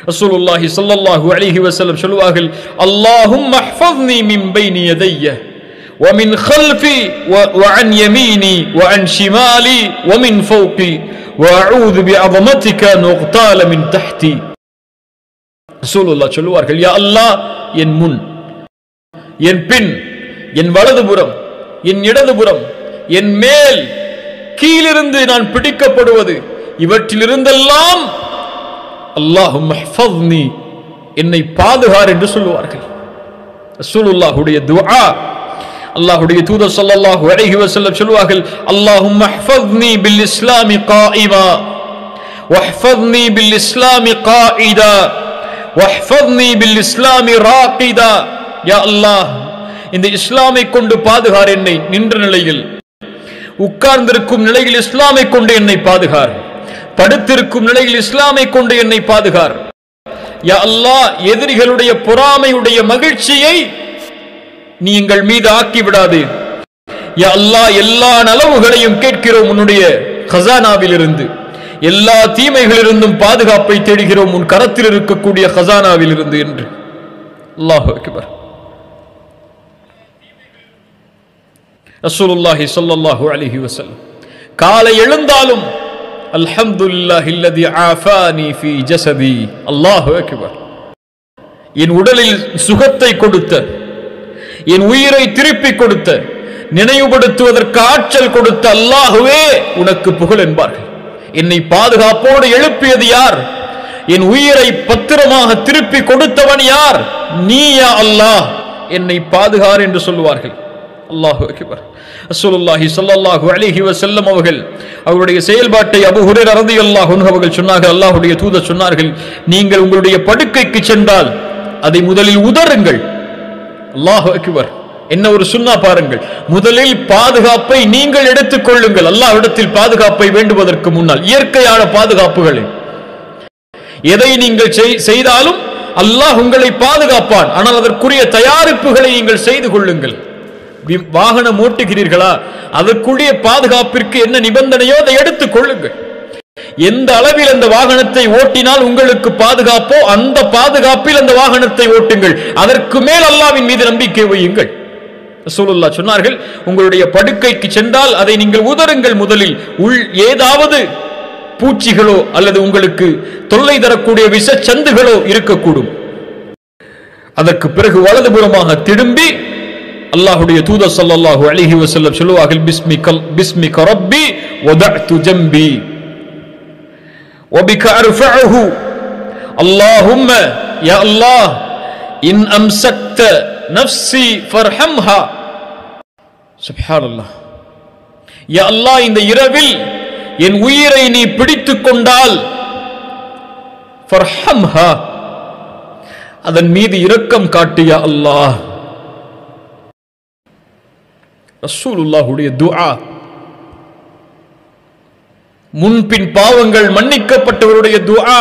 ரசூலுல்லாஹி ஸல்லல்லாஹு அலைஹி வஸல்லம் சொல்வார்கள் அல்லாஹும்ம அஹ்ஃபظني من بين يدي ومن خلفي و- وعن يميني وعن شمالي ومن فوقي وأعوذ بعظمتك أن أغتال من تحتي ரசூலுல்லாஹ் சொல்லுவார்கள் யா அல்லாஹ் என் முன் என் பின் என் வலதுபுறம் என் இடதுபுறம் என் மேல் கீழிருந்து நான் பிடிக்கப்படுவது இவற்றிலிருந்தெல்லாம் அல்லாஹும் மஹ்ஃபத்னி என்னை பாதுகார் என்று சொல்லுவார்கள் ரசூலுல்லாஹுடைய துஆ அல்லாஹ்வுடைய தூதர் ஸல்லல்லாஹு அலைஹி வஸல்லம் சொல்லுவார்கள் அல்லாஹும் மஹ்ஃபத்னி பில் இஸ்லாமி காயிமா واحفظني بالإسلام قائدا واحفظني بالإسلام راقدا يا الله இந்த இஸ்லாமை கொண்டு பாதுகார் என்னை நின்ற நிலையில் உட்கார்ந்திருக்கும் நிலையில் இஸ்லாமை கொண்டு என்னை பாதுகார் படுத்திருக்கும் நிலையில் இஸ்லாமை கொண்டு என்னை பாதுகார் யா அல்லாஹ் எதிரிகளுடைய பொறாமையுடைய மகிழ்ச்சியை நீ எங்கள் மீது ஆக்கி விடாதே யா அல்லாஹ் எல்லா நலவுகளையும் கேட்கிறோம் உன்னுடைய ஹசானாவிலிருந்து எல்லா தீமைகளிலிருந்தும் பாதுகாப்பை தேடுகிறோம் உன் கரத்தில் இருக்கக்கூடிய ஹசானாவிலிருந்து என்று அல்லாஹ் அக்பர் ரசூலுல்லாஹி ஸல்லல்லாஹு அலைஹி வஸல்லம் காலை எழுந்தாலும் அல்ஹம்துலில்லாஹி அல்லதி ஆஃபானி ஃபீ ஜஸதி அல்லாஹு அக்பர் என் உடலில் சுகத்தை கொடுத்த என் உயிரை திருப்பிக் கொடுத்த நினைவுபடுத்துவதற்கு ஆற்றல் கொடுத்த அல்லாஹுவே உனக்கு புகழ் என்பார்கள் என்னை பாதுகாப்போடு எழுப்பியது யார் என் உயிரை பத்திரமாக திருப்பி கொடுத்தவன் யார் நீயா அல்லாஹ் என்னை பாதுகார் என்று சொல்லுவார்கள் அல்லாஹு அக்பர் ரசூலுல்லாஹி ஸல்லல்லாஹு அலைஹி வஸல்லம் அவர்கள் அவருடைய செயல்பாட்டை அபூ ஹுரைரா ரலியல்லாஹு அன்ஹு அவர்கள் சொன்னார்கள் அல்லாஹ்வுடைய தூதர் சொன்னார்கள் நீங்கள் உங்களுடைய படுக்கைக்கு சென்றால் அதை முதலில் உதறுங்கள் அல்லாஹ் அக்பர் என்ன ஒரு சுன்னா பாருங்கள் முதலில் பாதுகாப்பை நீங்கள் எடுத்துக் கொள்ளுங்கள் அல்லாஹ்விடத்தில் பாதுகாப்பை வேண்டுவதற்கு முன்னால் இயற்கையான பாதுகாப்புகளை எதை நீங்கள் செய்- செய்தாலும் அல்லாஹ் உங்களை பாதுகாப்பான் ஆனால் அதற்குரிய தயாரிப்புகளை நீங்கள் செய்து கொள்ளுங்கள் வி- வாகனம் ஓட்டுகிறீர்களா அதற்குரிய பாதுகாப்பிற்கு என்ன நிபந்தனையோ அதை எடுத்துக் கொள்ளுங்கள் எந்த அளவில் அந்த வாகனத்தை ஓட்டினால் உங்களுக்கு பாதுகாப்போ அந்த பாதுகாப்பில் அந்த வாகனத்தை ஓட்டுங்கள் அதற்கு மேல் அல்லாவின் மீது நம்பிக்கை வையுங்கள் ரசூலுல்லா சொன்னார்கள் உங்களுடைய படுக்கைக்கு சென்றால் அதை நீங்கள் உதறுங்கள் முதலில் உள் ஏதாவது பூச்சிகளோ அல்லது உங்களுக்கு தொல்லை தரக்கூடிய விஷச்சந்துகளோ இருக்கக்கூடும் அதற்கு பிறகு வலதுபுறமாக திரும்பி அல்லாஹ்வுடைய தூதர் ஸல்லல்லாஹு அலைஹி வஸல்லம் சொல்லுவார்கள் பிஸ்மிகல் பிஸ்மிக ரப்பி வதஅது ஜம்பி وبك أرفعه اللهم يا الله إن أمسكت نفسي فارحمها سبحان الله يا الله இந்த இரவில் என் உயிரை நீ பிடித்துக் கொண்டால் ஃபர்ஹம்ஹா அதன் மீது இரக்கம் காட்டு யா அல்லாஹ் ரசூலுல்லாஹுடைய துஆ முன்பின் பாவங்கள் மன்னிக்கப்பட்டவருடைய துஆ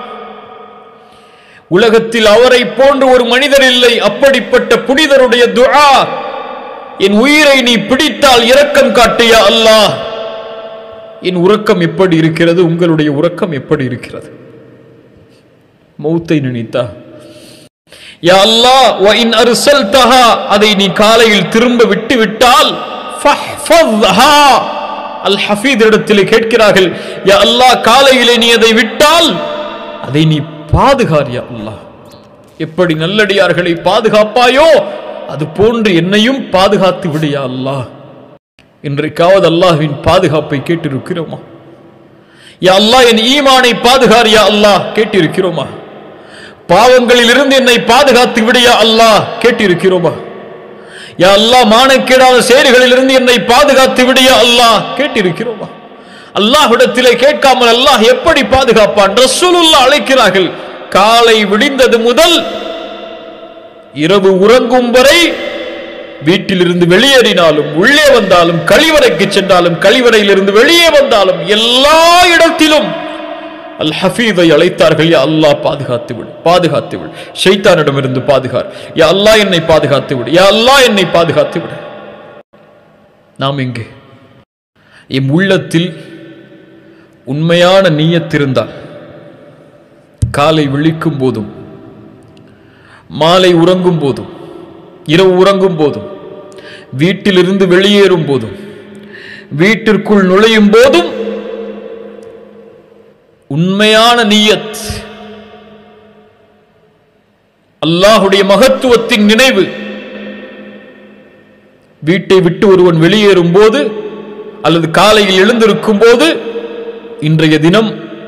உலகத்தில் அவரை போன்று ஒரு மனிதர் இல்லை அப்படிப்பட்ட புனிதருடைய துஆ என் உயிரை நீ பிடித்தால் இரக்கம் காட்டியா அல்லாஹ் என் உறக்கம் எப்படி இருக்கிறது உங்களுடைய உறக்கம் எப்படி இருக்கிறது மௌத்தை நினைத்தா யா அல்லாஹ் வ இன் அர்சல்தஹா அதை நீ காலையில் திரும்ப விட்டு விட்டால் ஃபஹ்ஃபத்ஹா அல் ஹஃபீத் இடத்திலே கேட்கிறார்கள் யா அல்லாஹ் காலையிலே நீ அதை விட்டால் அதை நீ பாதுகார் யா அல்லாஹ் எப்படி நல்லடியார்களை பாதுகாப்பாயோ அது போன்று என்னையும் பாதுகாத்து விடு யா அல்லாஹ் இன்றைக்காவது அல்லாஹ்வின் பாதுகாப்பை கேட்டிருக்கிறோமா யா அல்லாஹ் என் ஈமானை பாதுகார் யா அல்லாஹ் கேட்டிருக்கிறோமா பாவங்களில் இருந்து என்னை பாதுகாத்து விடு யா அல்லாஹ் கேட்டிருக்கிறோமா யா அல்லாஹ் மானக்கேடாத செயல்களில் இருந்து என்னை பாதுகாத்து விடு யா அல்லாஹ் கேட்டிருக்கிறோமா அல்லாஹ்விடத்திலே கேட்காமல் அல்லாஹ் எப்படி பாதுகாப்பான் ரசூலுல்லாஹ் அழைக்கிறார்கள் காலை விடிந்தது முதல் இரவு உறங்கும் வரை வீட்டிலிருந்து வெளியேறினாலும் உள்ளே வந்தாலும் கழிவறைக்கு சென்றாலும் கழிவறையிலிருந்து வெளியே வந்தாலும் எல்லா இடத்திலும் அல் ஹஃபீதை அழைத்தார்கள் யா அல்லாஹ் பாதுகாத்து விடு பாதுகாத்து விடு ஷைத்தானிடமிருந்து பாதுகார் யா அல்லாஹ் என்னை பாதுகாத்து விடு யா அல்லாஹ் என்னை பாதுகாத்து விடு நாம் எங்கே எம் உள்ளத்தில் உண்மையான நீயத்திருந்தால் காலை விழிக்கும் போதும் மாலை உறங்கும் போதும் இரவு உறங்கும் போதும் வீட்டிலிருந்து வெளியேறும் போதும் வீட்டிற்குள் நுழையும் போதும் உண்மையான நீயத் அல்லாஹுடைய மகத்துவத்தின் நினைவு வீட்டை விட்டு ஒருவன் வெளியேறும் போது அல்லது காலையில் எழுந்திருக்கும் போது இன்றைய தினம்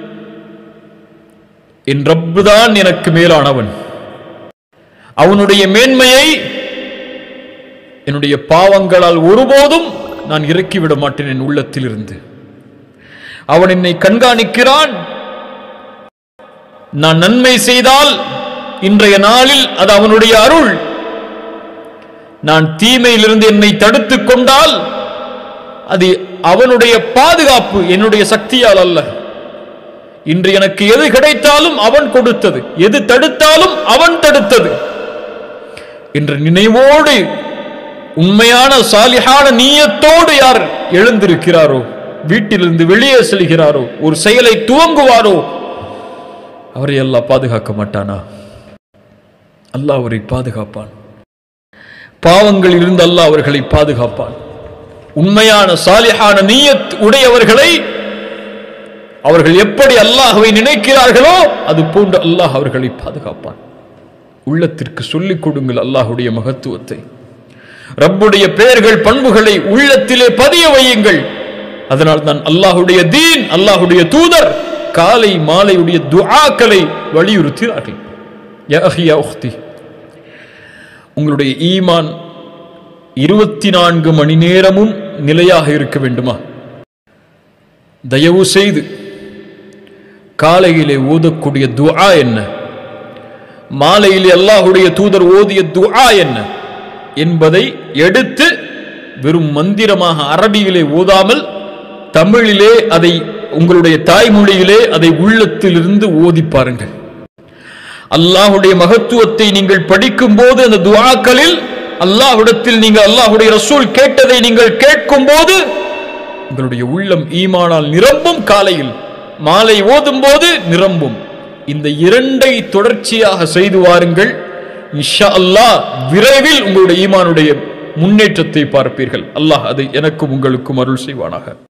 என் ரப்புதான் எனக்கு மேலானவன் அவனுடைய மேன்மையை என்னுடைய பாவங்களால் ஒருபோதும் நான் இறக்கிவிட மாட்டேன் என் உள்ளத்திலிருந்து அவன் என்னை கண்காணிக்கிறான் நான் நன்மை செய்தால் இன்றைய நாளில் அது அவனுடைய அருள் நான் தீமையிலிருந்து என்னை தடுத்துக் கொண்டால் அது அவனுடைய பாதுகாப்பு என்னுடைய சக்தியால் அல்ல இன்று எனக்கு எது கிடைத்தாலும் அவன் கொடுத்தது எது தடுத்தாலும் அவன் தடுத்தது என்ற நினைவோடு உண்மையான சாலிஹான நீயத்தோடு யார் எழுந்திருக்கிறாரோ வீட்டிலிருந்து வெளியே செல்கிறாரோ ஒரு செயலை துவங்குவாரோ அவரை அல்லாஹ் பாதுகாக்க மாட்டானா அல்லாஹ் அவரை பாதுகாப்பான் பாவங்களில் இருந்து அல்லாஹ் அவர்களை பாதுகாப்பான் உண்மையான சாலிஹான நீயத் உடையவர்களை அவர்கள் எப்படி அல்லாஹ்வை நினைக்கிறார்களோ அது போன்று அல்லாஹ் அவர்களை பாதுகாப்பான் உள்ளத்திற்கு சொல்லிக் கொடுங்கள் அல்லாஹுடைய மகத்துவத்தை ரப்புடைய பெயர்கள் பண்புகளை உள்ளத்திலே பதிய வையுங்கள் அதனால் தான் அல்லாஹுடைய தீன் அல்லாஹுடைய தூதர் காலை மாலையுடைய துஆக்களை வலியுறுத்தினார்கள் யா அஹி யா உக்தி உங்களுடைய ஈமான் இருபத்தி நான்கு மணி நேரமும் நிலையாக இருக்க வேண்டுமா தயவு செய்து காலையிலே ஓதக்கூடிய துஆ என்ன மாலையிலே அல்லாஹுடைய தூதர் ஓதிய துஆ என்ன என்பதை எடுத்து வெறும் மந்திரமாக அரபியிலே ஓதாமல் தமிழிலே அதை உங்களுடைய தாய்மொழியிலே அதை உள்ளத்திலிருந்து ஓதி பாருங்கள் அல்லாஹுடைய மகத்துவத்தை நீங்கள் படிக்கும் போது அந்த துஆக்களில் அல்லாஹ்விடத்தில் நீங்கள் அல்லாஹுடைய ரசூல் கேட்டதை நீங்கள் கேட்கும் போது உங்களுடைய உள்ளம் ஈமானால் நிரம்பும் காலையில் மாலை ஓதும் போது நிரம்பும் இந்த இரண்டை தொடர்ச்சியாக செய்து வாருங்கள் இன்ஷா அல்லாஹ் விரைவில் உங்களுடைய ஈமானுடைய முன்னேற்றத்தை பார்ப்பீர்கள் அல்லாஹ் அதை எனக்கும் உங்களுக்கும் அருள் செய்வானாக